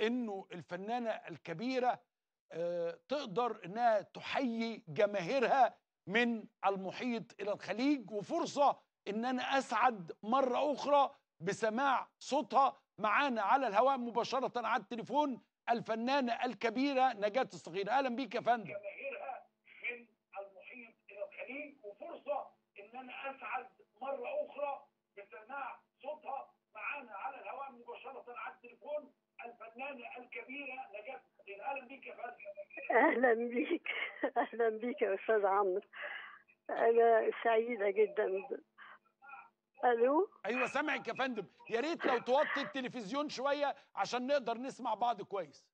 انه الفنانه الكبيره آه، تقدر انها تحيي جماهيرها من المحيط الى الخليج وفرصه ان انا اسعد مره اخرى بسماع صوتها معانا على الهواء مباشره على التليفون الفنانه الكبيره نجاة الصغيره اهلا بيك يا فندم جماهيرها من المحيط الى الخليج وفرصه ان انا اسعد مره اخرى بسماع صوتها معانا على الهواء مباشره على التليفون الفنانه الكبيره نجاة الصغيره اهلا بيك يا فندم اهلا بيك اهلا بيك يا استاذ عمرو انا سعيده جدا ب- الو ايوه سامعك يا فندم يا ريت لو توطي التلفزيون شويه عشان نقدر نسمع بعض كويس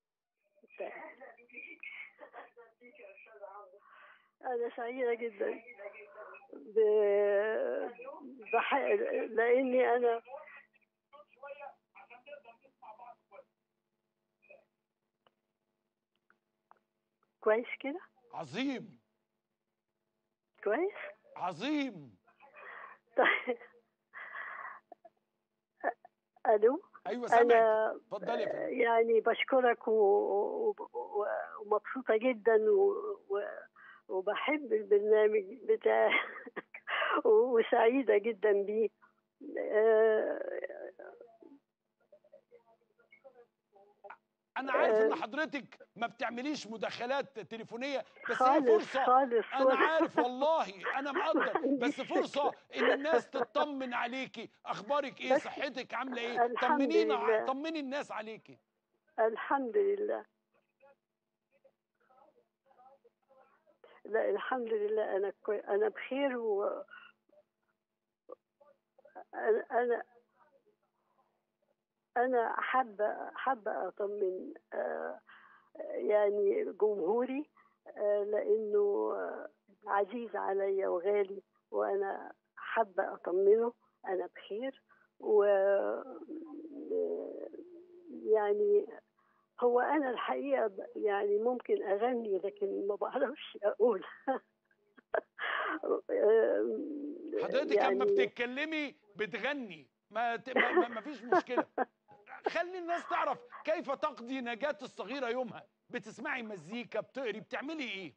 انا سعيده جدا ب... بح... لاني انا كويس كده عظيم كويس عظيم طيب الو ايوه سامعك انا اتفضلي يا فندم يعني بشكرك و... و... و... ومبسوطه جدا و... و... وبحب البرنامج بتاعك وسعيده جدا بيه آه، انا عارف ان آه. حضرتك ما بتعمليش مداخلات تليفونيه بس هي خالص فرصه خالص انا عارف والله انا مقدر عنديش بس فرصه ان الناس تطمن عليكي اخبارك ايه بس صحتك عامله ايه الحمد طمنينا لله. طمني الناس عليكي الحمد لله لا الحمد لله انا كوي... انا بخير و انا انا انا حابه حابه اطمن آه، يعني جمهوري آه، لانه آه، عزيز عليا وغالي وانا حابه اطمنه انا بخير و يعني هو انا الحقيقه ب- يعني ممكن اغني لكن ما بعرفش اقول حضرتك يعني لما بتتكلمي بتغني ما ت- ما, ما, ما فيش مشكله خلي الناس تعرف كيف تقضي نجاة الصغيرة يومها بتسمعي مزيكا بتقري بتعملي ايه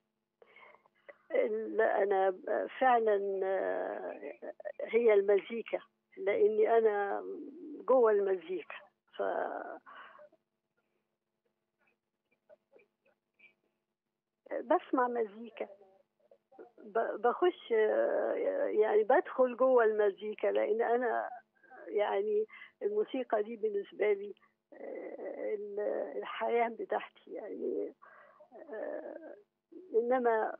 لا انا فعلا آه، هي المزيكا لاني انا جوه المزيكا ف بسمع مزيكا ب- بخش آه، يعني بدخل جوه المزيكا لان انا يعني الموسيقى دي بالنسبه لي آه، ال- الحياه بتاعتي يعني آه، انما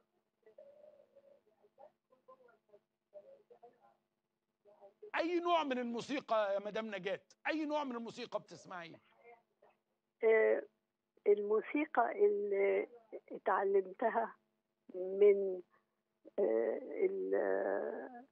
اي نوع من الموسيقى يا مدام نجاة اي نوع من الموسيقى بتسمعيه آه، الموسيقى اللي اتعلمتها من آه، ال- آه،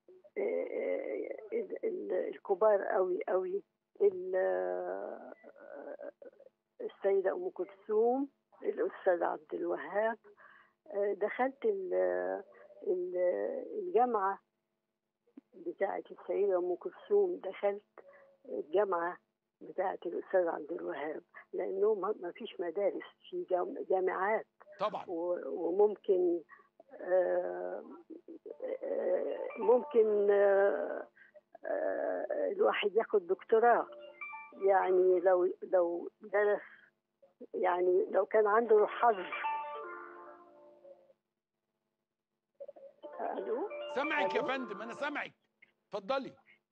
ال- ال- الكبار قوي قوي ال- آه، السيدة أم كلثوم الأستاذ عبد الوهاب آه، دخلت ال- ال- الجامعة بتاعة السيدة أم كلثوم دخلت الجامعة بتاعة الأستاذ عبد الوهاب لأنه ما ما فيش مدارس في جام- جامعات طبعا و- وممكن آه، آه، ممكن آه، آه، الواحد ياخد دكتوراه يعني لو لو درس يعني لو كان عنده حظ الو سامعك يا ألو؟ فندم انا سامعك اتفضلي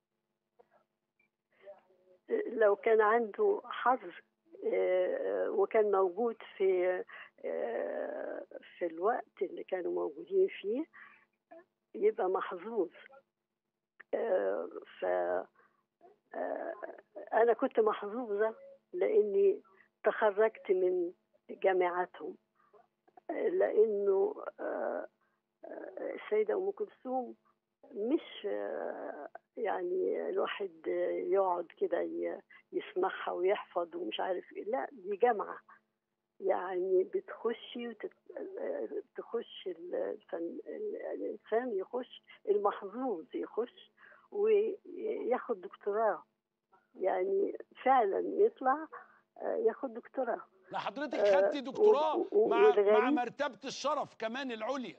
لو كان عنده حظ آه، وكان موجود في آه، في الوقت اللي كانوا موجودين فيه يبقى محظوظ آه، ف آه، أنا كنت محظوظة لأني تخرجت من جامعاتهم آه، لأنه آه، آه، السيدة أم كلثوم مش آه، يعني الواحد آه، يقعد كده ي- يسمعها ويحفظ ومش عارف ايه لا دي جامعة يعني بتخشي وتت... آه، تخش ال- الفن... ال- الإنسان يخش المحظوظ يخش وياخد دكتوراه يعني فعلا يطلع آه، ياخد دكتوراه لا حضرتك آه، خدتي دكتوراه و- و- مع مع والغريب- مرتبه الشرف كمان العليا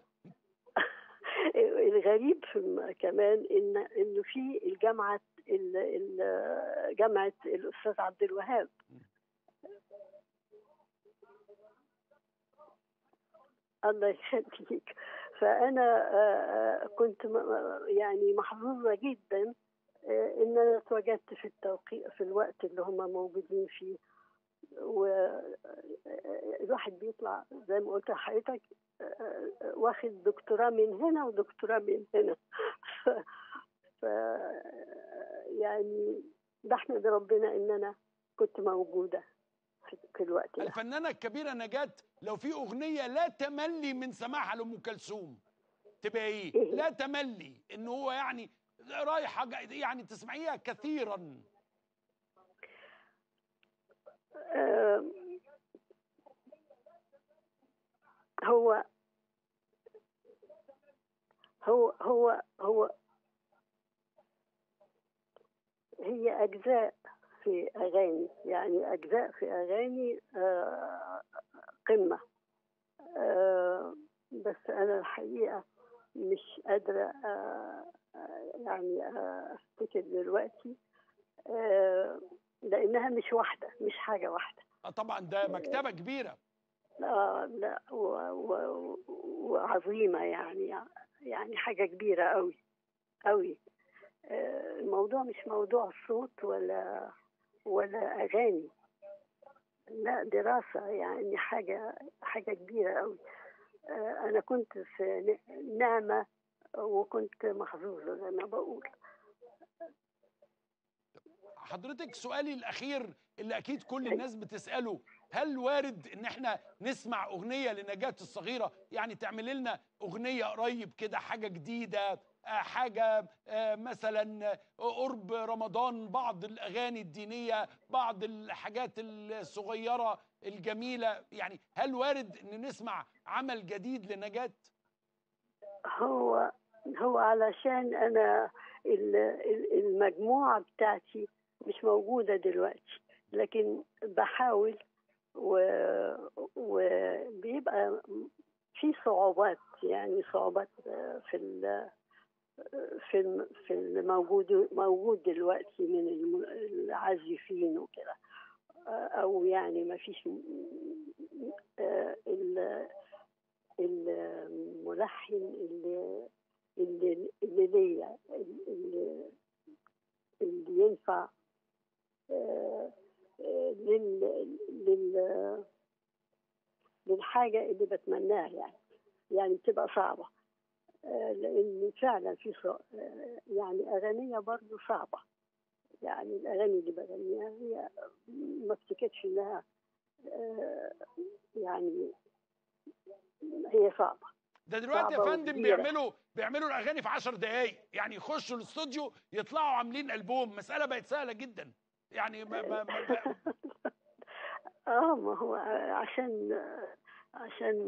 الغريب في الم- كمان ان انه في الجامعه ال- ال- جامعه الاستاذ عبد الوهاب الله يخليك فانا آه، كنت م- يعني محظوظه جدا آه، ان انا اتواجدت في التوقيت في الوقت اللي هم موجودين فيه والواحد بيطلع زي ما قلت لحضرتك آه، واخد دكتوراه من هنا ودكتوراه من هنا ف, ف يعني بحمد ربنا ان انا كنت موجوده في, في الوقت ده الفنانه الكبيره نجاة لو في اغنيه لا تملي من سماعها لام كلثوم تبقى ايه؟ إيه؟ لا تملي ان هو يعني رايحه جاي- يعني تسمعيها كثيرا آه، هو هو هو هو هي أجزاء في أغاني يعني أجزاء في أغاني آه، قمة آه، بس أنا الحقيقة مش قادرة آه، آه، يعني آه، أفتكر دلوقتي آه، لأنها مش واحدة مش حاجة واحدة آه طبعا ده مكتبه كبيره لا لا و- و- وعظيمة يعني يعني حاجة كبيرة أوي أوي آه، الموضوع مش موضوع صوت ولا ولا أغاني لا دراسة يعني حاجة حاجة كبيرة أوي آه، أنا كنت في ن- نعمة وكنت محظوظة زي ما بقول حضرتك سؤالي الاخير اللي اكيد كل الناس بتساله هل وارد ان احنا نسمع اغنيه لنجاة الصغيره يعني تعمل لنا اغنيه قريب كده حاجه جديده آه، حاجه آه، مثلا آه، قرب رمضان بعض الاغاني الدينيه بعض الحاجات الصغيره الجميله يعني هل وارد ان نسمع عمل جديد لنجاة هو هو علشان انا ال- ال- المجموعه بتاعتي مش موجوده دلوقتي لكن بحاول و- وبيبقى في صعوبات يعني صعوبات في ال في الم- في الموجود موجود دلوقتي من الم- العازفين وكده او يعني ما فيش ال- الملحن اللي اللي اللي ليا اللي, اللي ينفع آه، آه، لل لل للحاجة اللي بتمناها يعني يعني بتبقى صعبة آه، لأن فعلا في صع... آه، يعني أغنية برضو صعبة يعني الأغاني اللي بغنيها هي ما افتكرش إنها آه، يعني هي صعبة ده دلوقتي يا صعبة فندم وكبيرة. بيعملوا بيعملوا الاغاني في 10 دقائق يعني يخشوا الاستوديو يطلعوا عاملين البوم مساله بقت سهله جدا يعني ما ما ما اه ما هو عشان عشان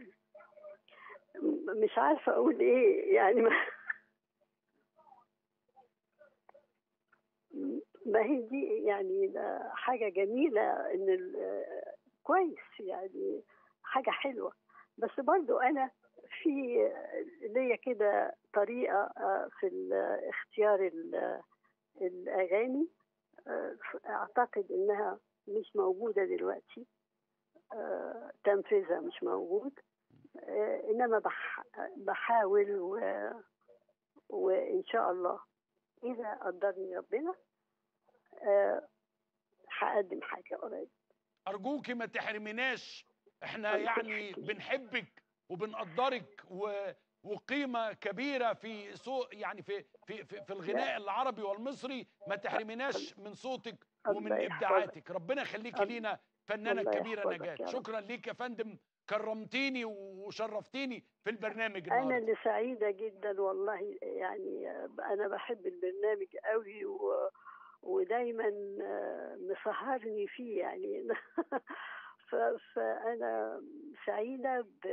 مش عارفة أقول إيه يعني ما ما هي دي يعني ده حاجة جميلة إن ال- كويس يعني حاجة حلوة بس برضو أنا في ليا كده طريقة آه، في ال- اختيار ال- الأغاني آه، أعتقد إنها مش موجودة دلوقتي آه، تنفيذها مش موجود آه، إنما بح بحاول و... وإن شاء الله إذا قدرني ربنا آه، هقدم حاجة قريب ارجوكي ما تحرمناش احنا الله يعني يخليك. بنحبك وبنقدرك و وقيمة كبيرة في صوت يعني في في في, في الغناء العربي والمصري ما تحرمناش من صوتك ومن الله يحفظك. ابداعاتك ربنا يخليكي الله- لينا فنانة الله الكبيرة يحفظك نجاة يا رب. شكرا ليك يا فندم كرمتيني وشرفتيني في البرنامج أنا النهارده اللي سعيدة جدا والله يعني آه، أنا بحب البرنامج قوي و... ودايما آه، مسهرني فيه يعني ف... فأنا سعيدة ب...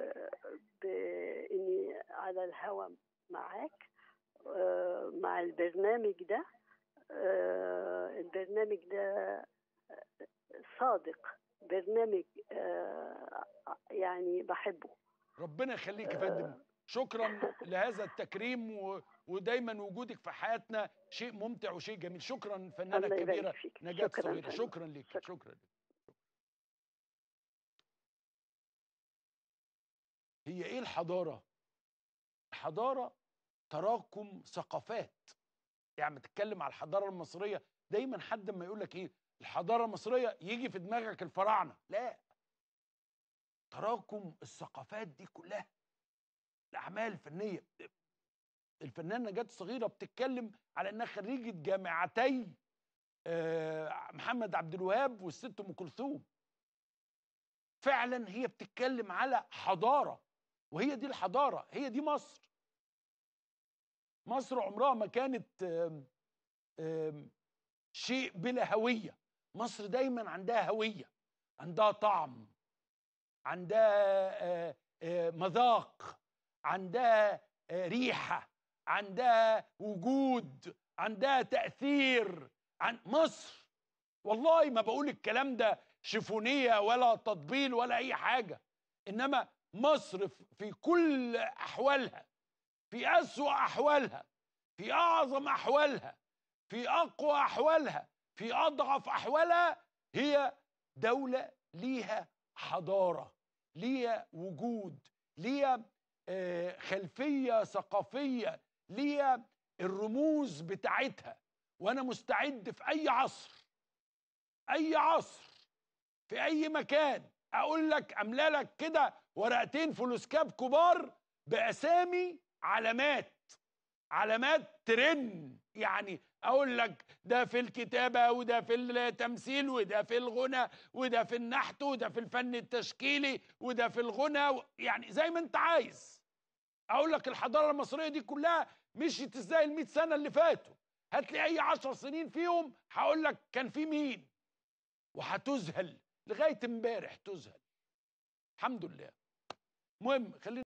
بإني على الهوا معاك آه، مع البرنامج ده آه، البرنامج ده صادق برنامج آه، يعني بحبه ربنا يخليك يا فندم شكرا لهذا التكريم و... ودايما وجودك في حياتنا شيء ممتع وشيء جميل شكرا فنانه الله يبارك كبيره فيك. نجاة شكراً صغيره فندم. شكرا لك شكراً. شكرا لك هي ايه الحضاره الحضاره تراكم ثقافات يعني ما تتكلم على الحضاره المصريه دايما حد ما يقول لك ايه الحضاره المصريه يجي في دماغك الفراعنه لا تراكم الثقافات دي كلها الاعمال الفنيه الفنانه نجاة الصغيره بتتكلم على انها خريجه جامعتي آه، محمد عبد الوهاب والست ام كلثوم فعلا هي بتتكلم على حضاره وهي دي الحضاره هي دي مصر مصر عمرها ما كانت آم، آم، شيء بلا هويه مصر دايما عندها هويه عندها طعم عندها آه، آه، مذاق عندها آه، ريحه عندها وجود عندها تاثير عن مصر والله ما بقول الكلام ده شفونيه ولا تطبيل ولا اي حاجه انما مصر في- في كل احوالها في اسوا احوالها في اعظم احوالها في اقوى احوالها في اضعف احوالها هي دوله ليها حضاره ليها وجود ليها آه، خلفيه ثقافيه ليها الرموز بتاعتها وانا مستعد في اي عصر اي عصر في اي مكان اقول لك املا لك كده ورقتين فلوسكاب كبار باسامي علامات علامات ترن يعني اقول لك ده في الكتابه وده في التمثيل وده في الغنى وده في النحت وده في الفن التشكيلي وده في الغنى و- يعني زي ما انت عايز اقول لك الحضاره المصريه دي كلها مشيت ازاي ال 100 سنه اللي فاتوا هات لي اي 10 سنين فيهم هقول لك كان في مين وهتذهل لغايه امبارح تذهل الحمد لله المهم خلينا